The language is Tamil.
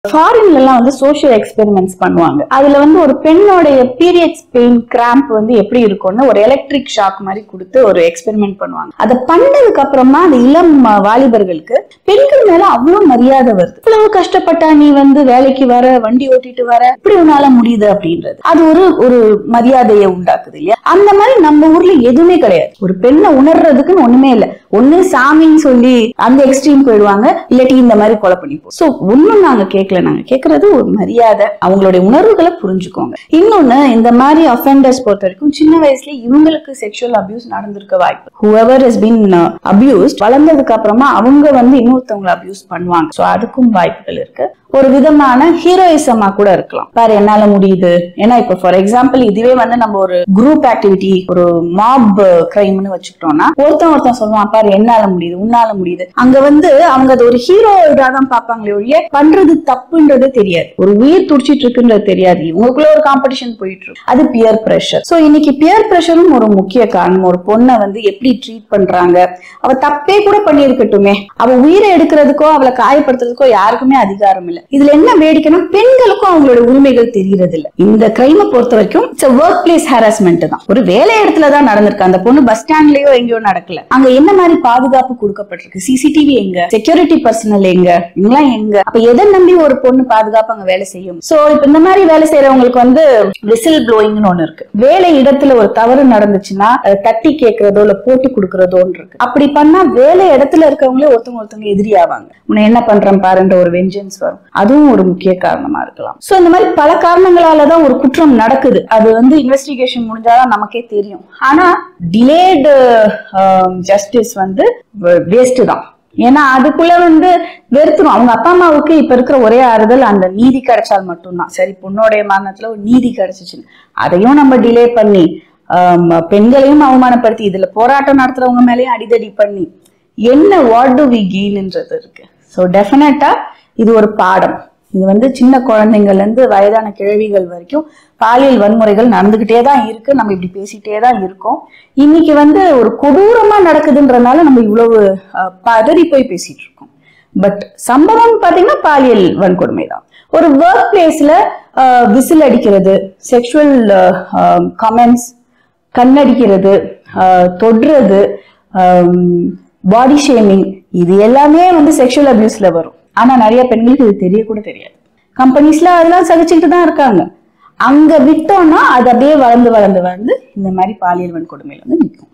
ஃபாரின்ல எல்லாம் வந்து சோஷியல் எக்ஸ்பெரிமெண்ட்ஸ் பண்ணுவாங்க அதுல வந்து ஒரு பெண்ணோடைய பீரியட்ஸ் பெயின் கிராம்ப் வந்து எப்படி இருக்கும்னு ஒரு எலக்ட்ரிக் ஷாக் மாதிரி கொடுத்து ஒரு எக்ஸ்பெரிமெண்ட் பண்ணுவாங்க அதை பண்ணதுக்கு அப்புறமா அந்த இளம் அஹ், வாலிபர்களுக்கு பெண்கள் மேல அவ்வளவு மரியாதை வருது இவ்வளவு கஷ்டப்பட்டா நீ வந்து வேலைக்கு வர வண்டி ஓட்டிட்டு வர இப்படி உன்னால முடியுது அப்படின்றது அது ஒரு ஒரு மரியாதையை உண்டாக்குது இல்லையா அந்த மாதிரி நம்ம ஊர்ல எதுவுமே கிடையாது ஒரு பெண்ணை உணர்றதுக்குன்னு ஒண்ணுமே இல்ல ஒண்ணு சாமின்னு சொல்லி அந்த எக்ஸ்ட்ரீம் போயிடுவாங்க இல்லாட்டி இந்த மாதிரி கொலை பண்ணிப்போம் சோ ஒண்ணும் நாங்க கேட்கல நாங்க கேட்கறது ஒரு மரியாதை அவங்களுடைய உணர்வுகளை புரிஞ்சுக்கோங்க இன்னொன்னு இந்த மாதிரி அஃபெண்டர்ஸ் பொறுத்த வரைக்கும் சின்ன வயசுல இவங்களுக்கு செக்ஷுவல் அபியூஸ் நடந்திருக்க வாய்ப்பு ஹூஎவர் இஸ் பீன் அபியூஸ்ட் வளர்ந்ததுக்கு அப்புறமா அவங்க வந்து இன்னொருத்தவங்களை அபியூஸ் பண்ணுவாங்க சோ அதுக்கும் வாய்ப்புகள் இருக்கு ஒரு விதமான ஹீரோயிசமா கூட இருக்கலாம் பாரு என்னால முடியுது ஏன்னா இப்ப ஃபார் எக்ஸாம்பிள் இதுவே வந்து நம்ம ஒரு குரூப் ஆக்டிவிட்டி ஒரு மாப் கிரைம்னு வச்சுக்கிட்டோம்னா ஒருத்தன் ஒருத்தன் சொல்லுவான் பாரு என்னால முடியுது உன்னால முடியுது அங்க வந்து அவங்க அது ஒரு ஹீரோ இதாதான் பார்ப்பாங்களே ஒழிய பண்றது தப்புன்றது தெரியாது ஒரு உயிர் துடிச்சிட்டு இருக்குன்றது தெரியாது இவங்களுக்குள்ள ஒரு காம்படிஷன் போயிட்டு இருக்கு அது பியர் பிரஷர் சோ இன்னைக்கு பியர் பிரஷரும் ஒரு முக்கிய காரணம் ஒரு பொண்ணை வந்து எப்படி ட்ரீட் பண்றாங்க அவ தப்பே கூட பண்ணியிருக்கட்டுமே அவ உயிரை எடுக்கிறதுக்கோ அவளை காயப்படுத்துறதுக்கோ யாருக்குமே அதிகாரம் இல்லை இதுல என்ன வேடிக்கைன்னா பெண்களுக்கும் அவங்களோட உரிமைகள் தெரியறது இல்ல இந்த கிரைமை பொறுத்த வரைக்கும் இட்ஸ் ஒர்க் பிளேஸ் ஹாரஸ்மெண்ட் தான் ஒரு வேலை இடத்துல தான் நடந்திருக்கு அந்த பொண்ணு பஸ் ஸ்டாண்ட்லயோ எங்கேயோ நடக்கல அங்க என்ன மாதிரி பாதுகாப்பு கொடுக்கப்பட்டிருக்கு சிசிடிவி எங்க செக்யூரிட்டி பர்சனல் எங்க இவங்கெல்லாம் எங்க அப்ப எதை நம்பி ஒரு பொண்ணு பாதுகாப்பு அங்க வேலை செய்யும் சோ இப்ப இந்த மாதிரி வேலை செய்யறவங்களுக்கு வந்து விசில் ப்ளோயிங்னு ஒண்ணு இருக்கு வேலை இடத்துல ஒரு தவறு நடந்துச்சுன்னா அதை தட்டி கேட்கறதோ இல்ல போட்டு கொடுக்கறதோன்னு இருக்கு அப்படி பண்ணா வேலை இடத்துல இருக்கவங்களே ஒருத்தவங்க ஒருத்தவங்க எதிரியாவாங்க உன்னை என்ன பண்றேன் பாருன்ற ஒரு வெஞ்சன்ஸ் வரும் அதுவும் ஒரு முக்கிய காரணமா இருக்கலாம் சோ இந்த மாதிரி பல காரணங்களாலதான் ஒரு குற்றம் நடக்குது அது வந்து இன்வெஸ்டிகேஷன் முடிஞ்சாதான் நமக்கே தெரியும் ஆனா டிலேடு ஜஸ்டிஸ் வந்து வேஸ்ட் தான் ஏன்னா அதுக்குள்ள வந்து வெறுத்துரும் அவங்க அப்பா அம்மாவுக்கு இப்ப இருக்கிற ஒரே ஆறுதல் அந்த நீதி கிடைச்சால் மட்டும்தான் சரி பொண்ணோடைய மரணத்துல ஒரு நீதி கிடைச்சிச்சுன்னு அதையும் நம்ம டிலே பண்ணி ஆம், பெண்களையும் அவமானப்படுத்தி இதுல போராட்டம் நடத்துறவங்க மேலயும் அடிதடி பண்ணி என்ன வாட் டு வி கெயின்ன்றது இருக்கு ஸோ டெஃபினட்டா இது ஒரு பாடம் இது வந்து சின்ன குழந்தைங்கள்ல இருந்து வயதான கிழவிகள் வரைக்கும் பாலியல் வன்முறைகள் நடந்துகிட்டே தான் இருக்கு நம்ம இப்படி பேசிட்டே தான் இருக்கோம் இன்னைக்கு வந்து ஒரு கொடூரமா நடக்குதுன்றனால நம்ம இவ்வளவு அஹ், பதறி போய் பேசிட்டு இருக்கோம் பட் சம்பவம் பாத்தீங்கன்னா பாலியல் வன்கொடுமை தான் ஒரு ஒர்க் பிளேஸ்ல விசில் அடிக்கிறது செக்ஷுவல் கமெண்ட்ஸ் கண்ணடிக்கிறது ஆஹ் தொடுறது பாடி ஷேமிங் இது எல்லாமே வந்து செக்ஷுவல் அபியூஸ்ல வரும் ஆனா நிறைய பெண்களுக்கு இது தெரிய கூட தெரியாது கம்பெனிஸ்ல அதெல்லாம் சகிச்சுக்கிட்டு தான் இருக்காங்க அங்க விட்டோம்னா அது அப்படியே வளர்ந்து வளர்ந்து வளர்ந்து இந்த மாதிரி பாலியல் வன்கொடுமையில வந்து நிற்கும்